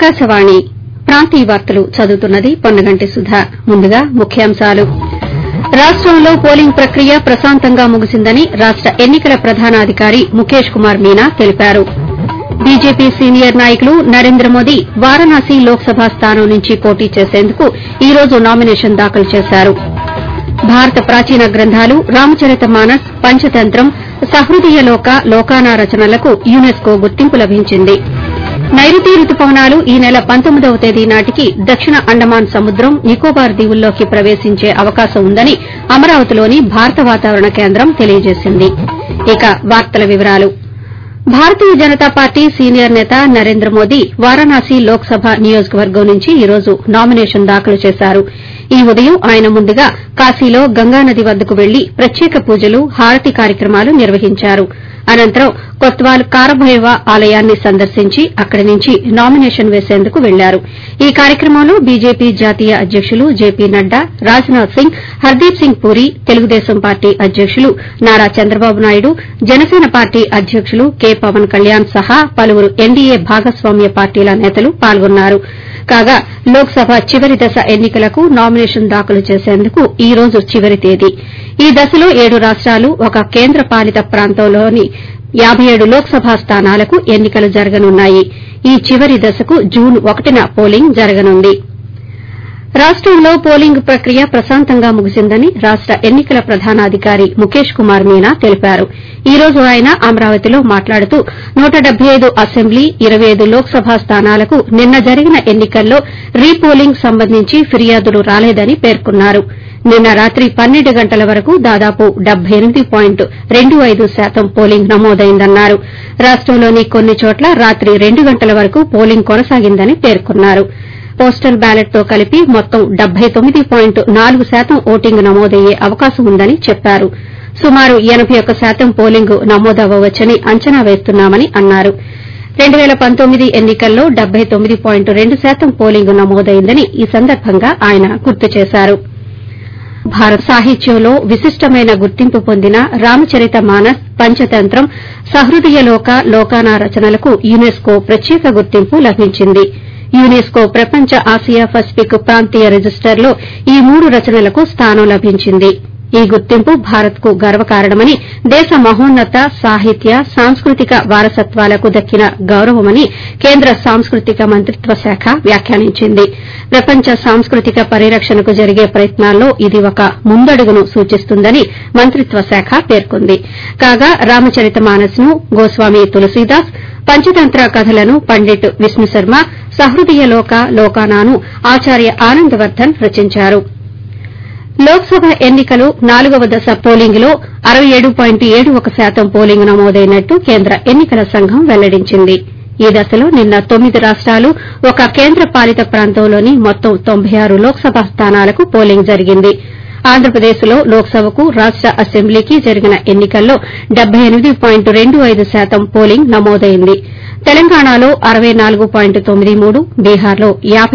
ఆకాశవాణి ప్రాంతీయ వార్తలు చదువుతున్నది పొన్నగంటి సుధ ముందుగా ముఖ్యాంశాలు రాష్టంలో పోలింగ్ ప్రక్రియ ప్రశాంతంగా ముగిసిందని రాష్ట ఎన్ని కల ప్రధానాధికారి ముఖేష్ కుమార్ మీనా తెలిపారు బీజేపీ సీనియర్ నాయకులు నరేంద్ర మోదీ వారణాసి లోక్సభ స్థానం నుంచి పోటీ చేసేందుకు ఈ రోజు నామినేషన్ దాఖలు చేశారు భారత ప్రాచీన గ్రంథాలు రామచరిత మానస్ పంచతంత్రం సహృదయలోక లోకానా రచనలకు యునెస్కో గుర్తింపు లభించింది నైరుతి రుతుపవనాలు ఈ నెల పంతొమ్మిదవ తేదీ నాటికి దక్షిణ అండమాన్ సముద్రం నికోబార్ దీవుల్లోకి ప్రవేశించే అవకాశం ఉందని అమరావతిలోని భారత వాతావరణ కేంద్రం తెలియజేసింది ఇక వార్తల వివరాలు భారతీయ జనతా పార్టీ సీనియర్ నేత నరేంద్ర మోదీ వారణాసి లోక్సభ నియోజకవర్గం నుంచి ఈ రోజు నామినేషన్ దాఖలు చేశారు ఈ ఉదయం ఆయన ముందుగా కాశీలో గంగానది వద్దకు వెళ్లి ప్రత్యేక పూజలు హారతి కార్యక్రమాలు నిర్వహించారు అనంతరం కొత్వాల్ కారభైరవ ఆలయాన్ని సందర్శించి అక్కడి నుంచి నామినేషన్ వేసేందుకు వెళ్లారు ఈ కార్యక్రమంలో బీజేపీ జాతీయ అధ్యకులు జేపీ నడ్డా రాజ్నాథ్ సింగ్ హర్దీప్ సింగ్ పూరి తెలుగుదేశం పార్టీ అధ్యకులు నారా చంద్రబాబు నాయుడు జనసేన పార్టీ అధ్యకులు కె పవన్ కళ్యాణ్ సహా పలువురు ఎన్డీఏ భాగస్వామ్య పార్టీల నేతలు పాల్గొన్నారు కాగా లోక్సభ చివరి దశ ఎన్ని కలకు నామినేషన్ దాఖలు చేసేందుకు ఈ రోజు చివరి తేదీ ఈ దశలో ఏడు రాష్టాలు ఒక కేంద్ర పాలిత ప్రాంతంలోని యాబై ఏడు లోక్సభ స్థానాలకు ఎన్ని కలు జరగనున్నాయి ఈ చివరి దశకు జూన్ ఒకటిన పోలింగ్ జరగనుంది రాష్టంలో పోలింగ్ ప్రక్రియ ప్రశాంతంగా ముగిసిందని రాష్ట ఎన్ని కల ప్రధానాధికారి ముఖేష్ కుమార్ మీనా తెలిపారు ఈ రోజు ఆయన అమరావతిలో మాట్లాడుతూ నూట అసెంబ్లీ ఇరవై లోక్సభ స్థానాలకు నిన్న జరిగిన ఎన్ని కల్లో రీపోలింగ్ సంబంధించి ఫిర్యాదులు రాలేదని పేర్కొన్నారు నిన్న రాత్రి పన్నెండు గంటల వరకు దాదాపు శాతం పోలింగ్ నమోదైందన్నారు రాష్టంలోని కొన్ని చోట్ల రాత్రి రెండు గంటల వరకు పోలింగ్ కొనసాగిందని పేర్కొన్నారు పోస్టల్ బ్యాలెట్ తో కలిపి మొత్తం శాతం ఓటింగ్ నమోదయ్యే అవకాశం ఉందని చెప్పారు సుమారు శాతం పోలింగ్ నమోదవ్వవచ్చని అంచనా వేస్తున్నామని అన్నారు ఎన్ని కల్లో శాతం పోలింగ్ నమోదైందని ఈ సందర్భంగా ఆయన గుర్తు చేశారు భారత సాహిత్యంలో విశిష్టమైన గుర్తింపు పొందిన రామచరిత మానస్ పంచతంత్రం సహృదయలోక లోకానా రచనలకు యునెస్కో ప్రత్యేక గుర్తింపు లభించింది యునెస్కో ప్రపంచ ఆసియా పసిఫిక్ ప్రాంతీయ రిజిస్టర్లో ఈ మూడు రచనలకు స్థానం లభించింది ఈ గుర్తింపు భారత్కు గర్వకారణమని దేశ మహోన్నత సాహిత్య సాంస్కృతిక వారసత్వాలకు దక్కిన గౌరవమని కేంద్ర సాంస్కృతిక మంత్రిత్వ శాఖ వ్యాఖ్యానించింది ప్రపంచ సాంస్కృతిక పరిరక్షణకు జరిగే ప్రయత్నాల్లో ఇది ఒక ముందడుగును సూచిస్తుందని మంత్రిత్వ శాఖ పేర్కొంది కాగా రామచరిత మానస్ ను గోస్వామి తులసీదాస్ పంచతంత్ర కథలను పండిట్ విష్ణుశర్మ సహృదయలోక లోకానాను ఆచార్య ఆనందవర్దన్ రచించారు లోక్సభ ఎన్ని కలు నాలుగవ దశ పోలింగ్ లో శాతం పోలింగ్ నమోదైనట్లు కేంద్ర ఎన్ని కల సంఘం వెల్లడించింది ఈ దశలో నిన్న తొమ్మిది రాష్టాలు ఒక కేంద్ర పాలిత ప్రాంతంలోని మొత్తం లోక్సభ స్థానాలకు పోలింగ్ జరిగింది ఆంధ్రప్రదేశ్లో లోక్సభకు రాష్ట అసెంబ్లీకి జరిగిన ఎన్ని కల్లో శాతం పోలింగ్ నమోదైంది తెలంగాణలో బీహార్లో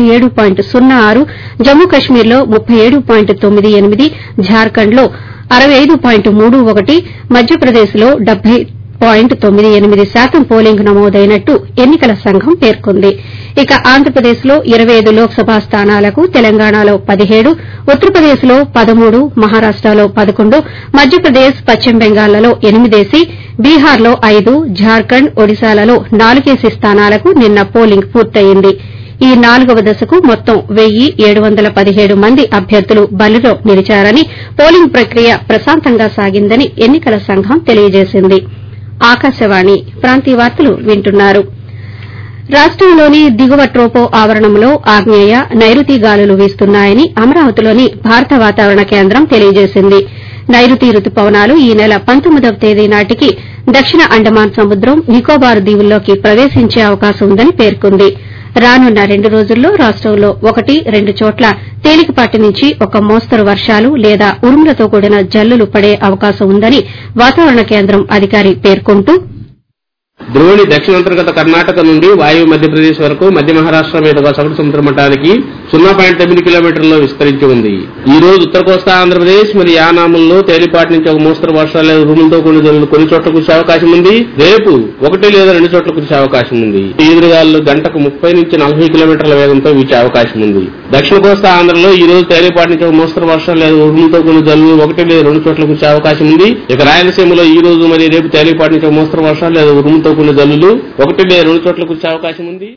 జమ్మూ కశ్మీర్లో జార్ఖండ్లో మధ్యప్రదేశ్లో శాతం పోలింగ్ నమోదైనట్లు ఎన్ని కల సంఘం పేర్కొంది ఇక ఆంధ్రప్రదేశ్లో లోక్సభ స్థానాలకు తెలంగాణలో ఉత్తరప్రదేశ్లో మహారాష్టలో మధ్యప్రదేశ్ పశ్చిమ బెంగాల్లో ఎనిమిదేసి బీహార్లో ఐదు జార్ఖండ్ ఒడిశాలలో నాలుగేసి స్థానాలకు నిన్న పోలింగ్ పూర్తయింది ఈ నాలుగవ దశకు మొత్తం మంది అభ్యర్థులు బరిలో నిలిచారని పోలింగ్ ప్రక్రియ ప్రశాంతంగా సాగిందని ఎన్ని కల సంఘం తెలియజేసింది ఆకాశవాణి ప్రాంతీయ వార్తలు వింటున్నారు రాష్టంలోని దిగువ ట్రోపో ఆవరణంలో ఆగ్నేయ నైరుతి గాలులు వీస్తున్నాయని అమరావతిలోని భారత వాతావరణ కేంద్రం తెలియజేసింది నైరుతి రుతుపవనాలు ఈ నెల పంతొమ్మిదవ తేదీ నాటికి దక్షిణ అండమాన్ సముద్రం నికోబార్ దీవుల్లోకి ప్రవేశించే అవకాశం ఉందని పేర్కొంది రానున్న రెండు రోజుల్లో రాష్టంలో ఒకటి రెండు చోట్ల తేలికపాటి నుంచి ఒక మోస్తరు వర్షాలు లేదా ఉరుములతో కూడిన జల్లులు పడే అవకాశం ఉందని వాతావరణ కేంద్రం అధికారి పేర్కొంటూ ద్రోణి దక్షిణాంతర్గత కర్ణాటక నుండి వాయువ్య మధ్యప్రదేశ్ వరకు మధ్య మహారాష్ట మీదుగా సగటు సముద్ర మట్టానికి సున్నా పాయింట్ తొమ్మిది కిలోమీటర్లలో విస్తరించి ఉంది ఈ రోజు ఉత్తర కోస్తా ఆంధ్రప్రదేశ్ మరియు యానాముల్లో తేలిపాటి నుంచి ఒక మోస్తరు వర్షాలు లేదా ఉరుములతో కూడిన జల్లులు కొన్ని చోట్ల కురిసే అవకాశం ఉంది రేపు ఒకటి లేదా రెండు చోట్ల కురిసే అవకాశం ఉంది ఈదురుగాలు గంటకు ముప్పై నుంచి నలభై కిలోమీటర్ల వేగంతో వీచే అవకాశం ఉంది దక్షిణ కోస్తా ఆంధ్రలో ఈ రోజు తేలిపాటి నుంచి ఒక మోస్తరు వర్షాలు లేదా ఉరుములతో కూడిన జల్లులు ఒకటి లేదా రెండు చోట్ల కురిసే అవకాశం ఉంది ఇక రాయలసీమలో ఈ రోజు మరియు రేపు తేలిపాటి నుంచి ఒక మోస్తరు వర్షాలు లేదా ఉరుములతో కూడిన జల్లులు ఒకటి లేదా రెండు చోట్ల కురిసే అవకాశం ఉంది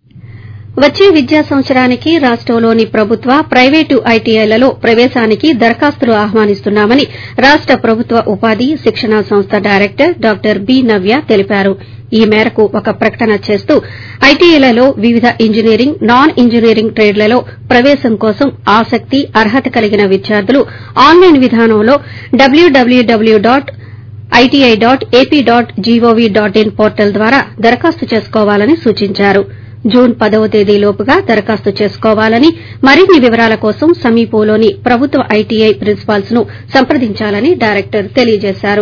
వచ్చే విద్యా సంవత్సరానికి రాష్టంలోని ప్రభుత్వ ప్రైవేటు ఐటీఐలలో ప్రవేశానికి దరఖాస్తులు ఆహ్వానిస్తున్నామని రాష్ట ప్రభుత్వ ఉపాధి శిక్షణా సంస్థ డైరెక్టర్ డాక్టర్ బి నవ్య తెలిపారు ఈ మేరకు ఒక ప్రకటన చేస్తూ ఐటీఐలలో వివిధ ఇంజనీరింగ్ నాన్ ఇంజనీరింగ్ ట్రేడ్లలో ప్రవేశం కోసం ఆసక్తి అర్హత కలిగిన విద్యార్థులు ఆన్లైన్ విధానంలో WWW dot ITI dot AP dot GOV dot in portal ద్వారా దరఖాస్తు చేసుకోవాలని సూచించారు జూన్ పదవ తేదీలోపుగా దరఖాస్తు చేసుకోవాలని మరిన్ని వివరాల కోసం సమీపంలోని ప్రభుత్వ ఐటీఐ ప్రిన్సిపాల్స్ ను సంప్రదించాలని డైరెక్టర్ తెలియజేశారు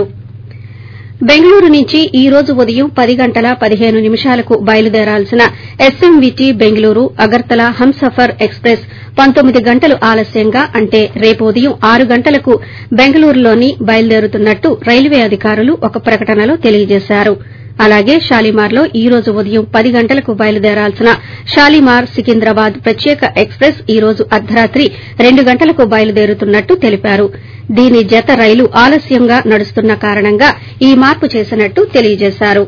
బెంగళూరు నుంచి ఈ రోజు ఉదయం పది గంటల పదిహేను నిమిషాలకు బయలుదేరాల్సిన ఎస్ఎంవిటి బెంగళూరు అగర్తల హంసఫర్ ఎక్స్ప్రెస్ పంతొమ్మిది గంటలు ఆలస్యంగా అంటే రేపు ఉదయం ఆరు గంటలకు బెంగళూరులోని బయలుదేరుతున్నట్టు రైల్వే అధికారులు ఒక ప్రకటనలో తెలియజేశారు అలాగే షాలిమార్లో ఈ రోజు ఉదయం పది గంటలకు బయలుదేరాల్సిన షాలిమార్ సికింద్రాబాద్ ప్రత్యేక ఎక్స్ప్రెస్ ఈ రోజు అర్ధరాత్రి రెండు గంటలకు బయలుదేరుతున్నట్టు తెలిపారు దీని జత రైలు ఆలస్యంగా నడుస్తున్న కారణంగా ఈ మార్పు చేసినట్టు తెలియజేశారు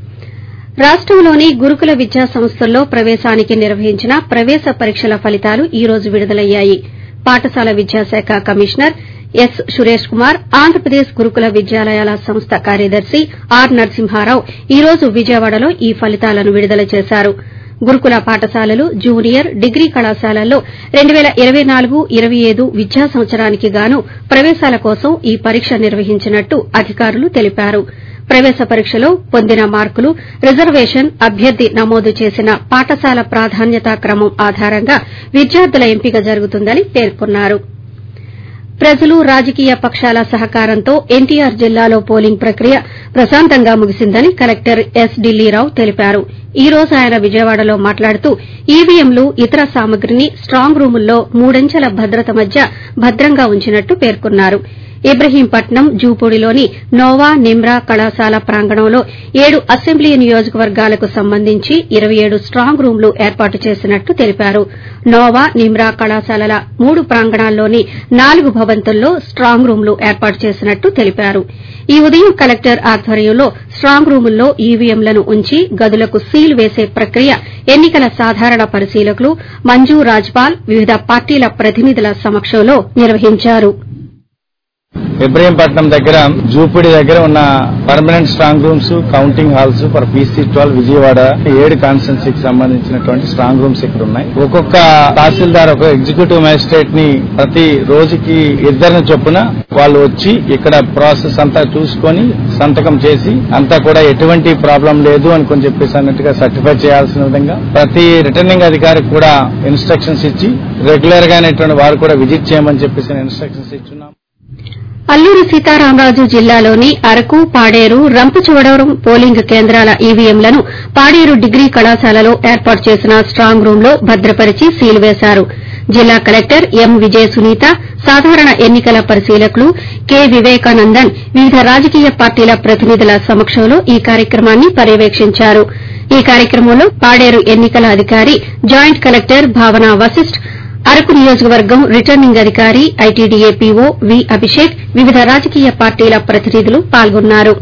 రాష్టంలోని గురుకుల విద్యా సంస్థల్లో ప్రవేశానికి నిర్వహించిన ప్రవేశ పరీక్షల ఫలితాలు ఈ రోజు విడుదలయ్యాయి పాఠశాల విద్యాశాఖ కమిషనర్ ఎస్ సురేష్ కుమార్ ఆంధ్రప్రదేశ్ గురుకుల విద్యాలయాల సంస్థ కార్యదర్శి ఆర్ నరసింహారావు ఈ రోజు విజయవాడలో ఈ ఫలితాలను విడుదల చేశారు గురుకుల పాఠశాలలు జూనియర్ డిగ్రీ కళాశాలల్లో రెండు పేల ఇరవై నాలుగు ఇరవై ఐదు విద్యా సంవత్సరానికి గాను ప్రవేశాల కోసం ఈ పరీక్ష నిర్వహించినట్టు అధికారులు తెలిపారు ప్రవేశ పరీక్షలో పొందిన మార్కులు రిజర్వేషన్ అభ్యర్థి నమోదు చేసిన పాఠశాల ప్రాధాన్యతా క్రమం ఆధారంగా విద్యార్థుల ఎంపిక జరుగుతుందని పేర్కొన్నారు ప్రజలు రాజకీయ పక్షాల సహకారంతో ఎన్టీఆర్ జిల్లాలో పోలింగ్ ప్రక్రియ ప్రశాంతంగా ముగిసిందని కలెక్టర్ ఎస్ ఢిల్లీరావు తెలిపారు ఈ రోజు ఆయన విజయవాడలో మాట్లాడుతూ ఈవీఎంలు ఇతర సామగ్రిని స్టాంగ్ రూముల్లో మూడంచెల భద్రత మధ్య భద్రంగా ఉంచినట్టు పేర్కొన్నారు ఇబ్రహీంపట్నం జూపూడిలోని నోవా నిమ్రా కళాశాల ప్రాంగణంలో ఏడు అసెంబ్లీ నియోజకవర్గాలకు సంబంధించి ఇరవై ఏడు స్టాంగ్ రూమ్లు ఏర్పాటు చేసినట్టు తెలిపారు నోవా నిమ్రా కళాశాలల మూడు ప్రాంగణాల్లోని నాలుగు భవంతుల్లో స్టాంగ్ రూమ్లు ఏర్పాటు చేసినట్టు తెలిపారు ఈ ఉదయం కలెక్టర్ ఆధ్వర్యంలో స్టాంగ్ రూముల్లో ఈవీఎంలను ఉంచి గదులకు సీల్ వేసే ప్రక్రియ ఎన్నికల సాధారణ పరిశీలకులు మంజు రాజ్పాల్ వివిధ పార్టీల ప్రతినిధుల సమక్షంలో నిర్వహించారు ఇబ్రహీంపట్నం దగ్గర జూపిడి దగ్గర ఉన్న permanent strong rooms counting halls for PC twelve Vijayawada ఏడు కాన్స్టెన్సీకి సంబంధించినటువంటి స్ట్రాంగ్ రూమ్స్ ఇక్కడ ఉన్నాయి ఒక్కొక్క తహసీల్దార్ ఒక ఎగ్జిక్యూటివ్ మేజిస్ట్రేట్ ని ప్రతి రోజుకి ఇద్దరిని చొప్పున వాళ్ళు వచ్చి ఇక్కడ ప్రాసెస్ అంతా చూసుకొని సంతకం చేసి అంతా కూడా ఎటువంటి ప్రాబ్లం లేదు అని చెప్పేసి అన్నట్టుగా సర్టిఫై చేయాల్సిన విధంగా ప్రతి రిటర్నింగ్ అధికారికి కూడా ఇన్స్ట్రక్షన్స్ ఇచ్చి రెగ్యులర్ గానేటువంటి వారు కూడా విజిట్ చేయమని చెప్పేసి ఇన్స్ట్రక్షన్స్ ఇచ్చున్నాం అల్లూరి సీతారామరాజు జిల్లాలోని అరకు పాడేరు రంపచోడవరం పోలింగ్ కేంద్రాల ఈవీఎంలను పాడేరు డిగ్రీ కళాశాలలో ఏర్పాటు చేసిన స్టాంగ్ రూంలో భద్రపరిచి సీల్ వేశారు జిల్లా కలెక్టర్ ఎం విజయ సునీత సాధారణ ఎన్నికల పరిశీలకులు కె వివేకానందన్ వివిధ రాజకీయ పార్టీల ప్రతినిధుల సమక్షంలో ఈ కార్యక్రమాన్ని పర్యవేక్షించారు ఈ కార్యక్రమంలో పాడేరు ఎన్నికల అధికారి జాయింట్ కలెక్టర్ భావన వశిష్ట్ అరకు నియోజకవర్గం రిటర్నింగ్ అధికారి ఐటీడీఏ పీఓ వి అభిషేక్ వివిధ రాజకీయ పార్టీల ప్రతినిధులు పాల్గొన్నారు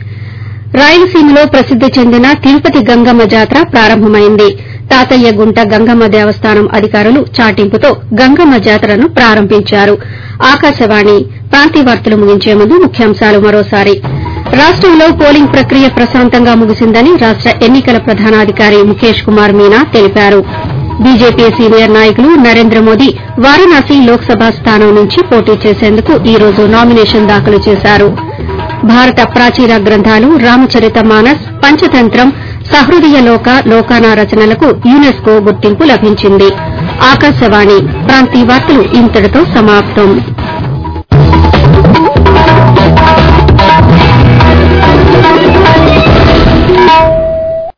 రాయలసీమలో ప్రసిద్ది చెందిన తిరుపతి గంగమ్మ జాతర ప్రారంభమైంది తాతయ్యగుంట గంగమ్మ దేవస్థానం అధికారులు చాటింపుతో గంగమ్మ జాతరను ప్రారంభించారు ఆకాశవాణి ప్రాంతీయ వార్తలు ముగించే ముందు ముఖ్యాంశాలు మరోసారి రాష్టంలో పోలింగ్ ప్రక్రియ ప్రశాంతంగా ముగిసిందని రాష్ట ఎన్నికల ప్రధానాధికారి ముఖేష్ కుమార్ మీనా తెలిపారు బీజేపీ సీనియర్ నాయకులు నరేంద్ర మోదీ వారణాసి లోక్సభ స్థానం నుంచి పోటీ చేసేందుకు ఈ రోజు నామినేషన్ దాఖలు చేశారు భారత ప్రాచీన గ్రంథాలు రామచరిత మానస్ పంచతంత్రం సహృదయ లోక లోకానా రచనలకు యునెస్కో గుర్తింపు లభించింది ఆకాశవాణి ప్రాంతీయ వార్తలు ఇంతటితో సమాప్తం